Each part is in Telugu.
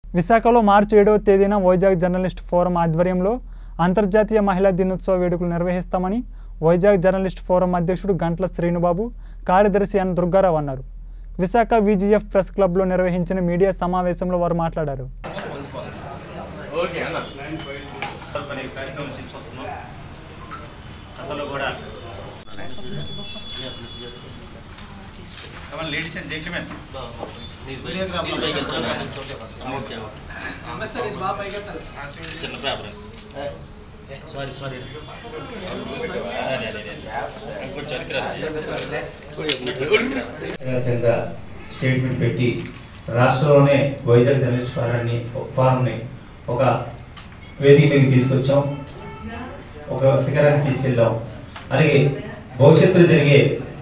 విశాఖలో మార్చి ఏడవ తేదీన వైజాగ్ జర్నలిస్ట్ ఫోరం ఆధ్వర్యంలో అంతర్జాతీయ మహిళా దినోత్సవ వేడుకలు నిర్వహిస్తామని వైజాగ్ జర్నలిస్ట్ ఫోరం అధ్యక్షుడు గంట్ల శ్రీనుబాబు కార్యదర్శి ఎన్ దుర్గారావు అన్నారు విశాఖ విజిఎఫ్ ప్రెస్ క్లబ్లో నిర్వహించిన మీడియా సమావేశంలో వారు మాట్లాడారు ఓకే అన్న కొన్ని కార్యక్రమం తీసుకొస్తున్నాం కథలో కూడా లేడీస్ అండ్ జెంట్మెన్ చిన్న పేపర్ సారీ సారీ వ్యాప్తంగా స్టేట్మెంట్ పెట్టి రాష్ట్రంలోనే వైజాగ్ జర్నలిస్ట్ ఫారాన్ని ఫారంని ఒక వేదిక మీదకి తీసుకొచ్చాం ఒక శిఖరానికి తీసుకెళ్ళాం అలాగే భవిష్యత్తులో జరిగే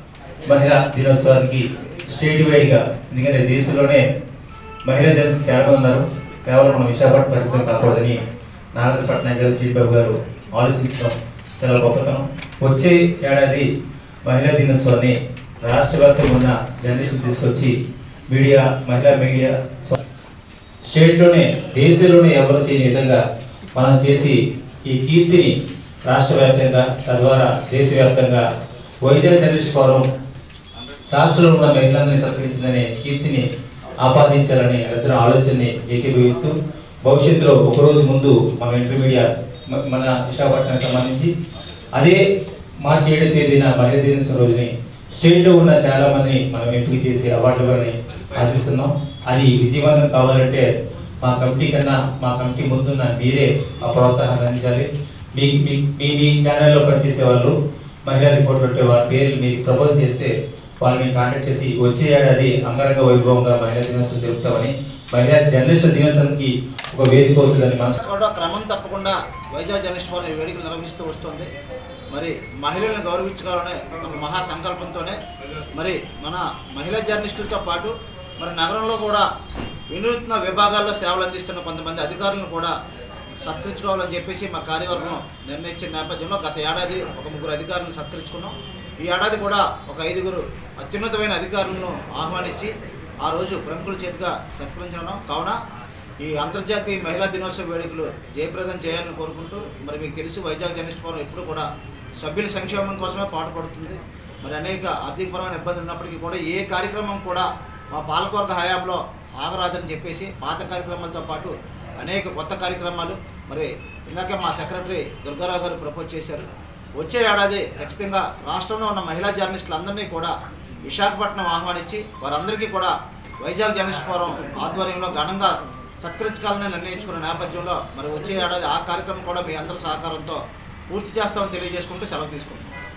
మహిళా దినోత్సవానికి స్టేట్ వైడ్గా ఎందుకంటే దేశంలోనే మహిళా జర్నలిస్ట్ చాలా మంది ఉన్నారు కేవలం మన విశాఖపట్నం పరిస్థితి కాకూడదని నాగపట్నం గారు శ్రీబాబు గారు ఆలోచించడం చాలా గొప్పతనం వచ్చే ఏడాది మహిళా దినోత్సవాన్ని రాష్ట్ర వ్యాప్తంగా ఉన్న జర్నలిస్టులు తీసుకొచ్చి మీడియా మహిళా మీడియా స్వ- స్టేట్లోనే దేశంలోనే ఎవరు చేయని విధంగా మనం చేసి ఈ కీర్తిని రాష్ట్ర వ్యాప్తంగా తద్వారా దేశవ్యాప్తంగా వైజాగ్ జర్నలిస్ట్ ఫోరం రాష్ట్రంలో ఉన్న మహిళలందరినీ సత్కరించిందనే కీర్తిని ఆపాదించాలని ఇద్దరు ఆలోచనని ఏకీభవిస్తూ భవిష్యత్తులో ఒక రోజు ముందు మన ఇంటర్మీడియట్ మ- మన విశాఖపట్నానికి సంబంధించి అదే మార్చి ఏడవ తేదీన మహిళా దినోత్సవం రోజుని స్టేట్లో ఉన్న చాలా మందిని మనం ఎంపిక చేసి అవార్డు ఇవ్వాలని ఆశిస్తున్నాం అది విజయవంతం కావాలంటే మా కమిటీ కన్నా మా కమిటీ ముందున్న మీరే ఆ ప్రోత్సాహాన్ని అందించాలి మీ మీ మీ మీ ఛానల్లో పనిచేసే వాళ్ళు మహిళా రిపోర్ట్ పెట్టే వాళ్ళ పేర్లు మీకు ప్రపోజ్ చేస్తే వాళ్ళని కాంటాక్ట్ చేసి వచ్చే ఏడాది అంగరంగ వైభవంగా మహిళా దినోత్సవం జరుపుతామని మహిళా జర్నలిస్టుల దినోత్సవానికి ఒక వేదిక అవుతుందని మనసు కూడా క్రమం తప్పకుండా వైజాగ్ జర్నలిస్ట్ ఫోరం ఈ వేడుకలు నిర్వహిస్తూ వస్తుంది మరి మహిళలను గౌరవించుకోవాలనే ఒక మహా సంకల్పంతోనే మరి మన మహిళా జర్నలిస్టులతో పాటు మరి నగరంలో కూడా వినూత్న విభాగాల్లో సేవలు అందిస్తున్న కొంతమంది అధికారులను కూడా సత్కరించుకోవాలని చెప్పేసి మా కార్యవర్గం నిర్ణయించిన నేపథ్యంలో గత ఏడాది ఒక ముగ్గురు అధికారులను సత్కరించుకున్నాం ఈ ఏడాది కూడా ఒక ఐదుగురు అత్యున్నతమైన అధికారులను ఆహ్వానించి ఆ రోజు ప్రముఖుల చేతిగా సత్కరించడం కావున ఈ అంతర్జాతీయ మహిళా దినోత్సవ వేడుకలు జయప్రదం చేయాలని కోరుకుంటూ మరి మీకు తెలుసు వైజాగ్ జర్నలిస్ట్ ఫోరం ఎప్పుడు కూడా సభ్యుల సంక్షేమం కోసమే పాటుపడుతుంది మరి అనేక ఆర్థికపరమైన ఇబ్బందులు ఉన్నప్పటికీ కూడా ఏ కార్యక్రమం కూడా మా పాలకవర్గ హయాంలో ఆగరాదని చెప్పేసి పాత కార్యక్రమాలతో పాటు అనేక కొత్త కార్యక్రమాలు మరి ఇందాక మా సెక్రటరీ దుర్గారావు గారు ప్రపోజ్ చేశారు వచ్చే ఏడాది ఖచ్చితంగా రాష్ట్రంలో ఉన్న మహిళా జర్నలిస్టులందరినీ కూడా విశాఖపట్నం ఆహ్వానించి వారందరికీ కూడా వైజాగ్ జర్నలిస్ట్ ఫోరం ఆధ్వర్యంలో ఘనంగా సత్కరించాలని నిర్ణయించుకున్న నేపథ్యంలో మరి వచ్చే ఏడాది ఆ కార్యక్రమం కూడా మీ అందరి సహకారంతో పూర్తి చేస్తామని తెలియజేసుకుంటూ సెలవు తీసుకుంటాం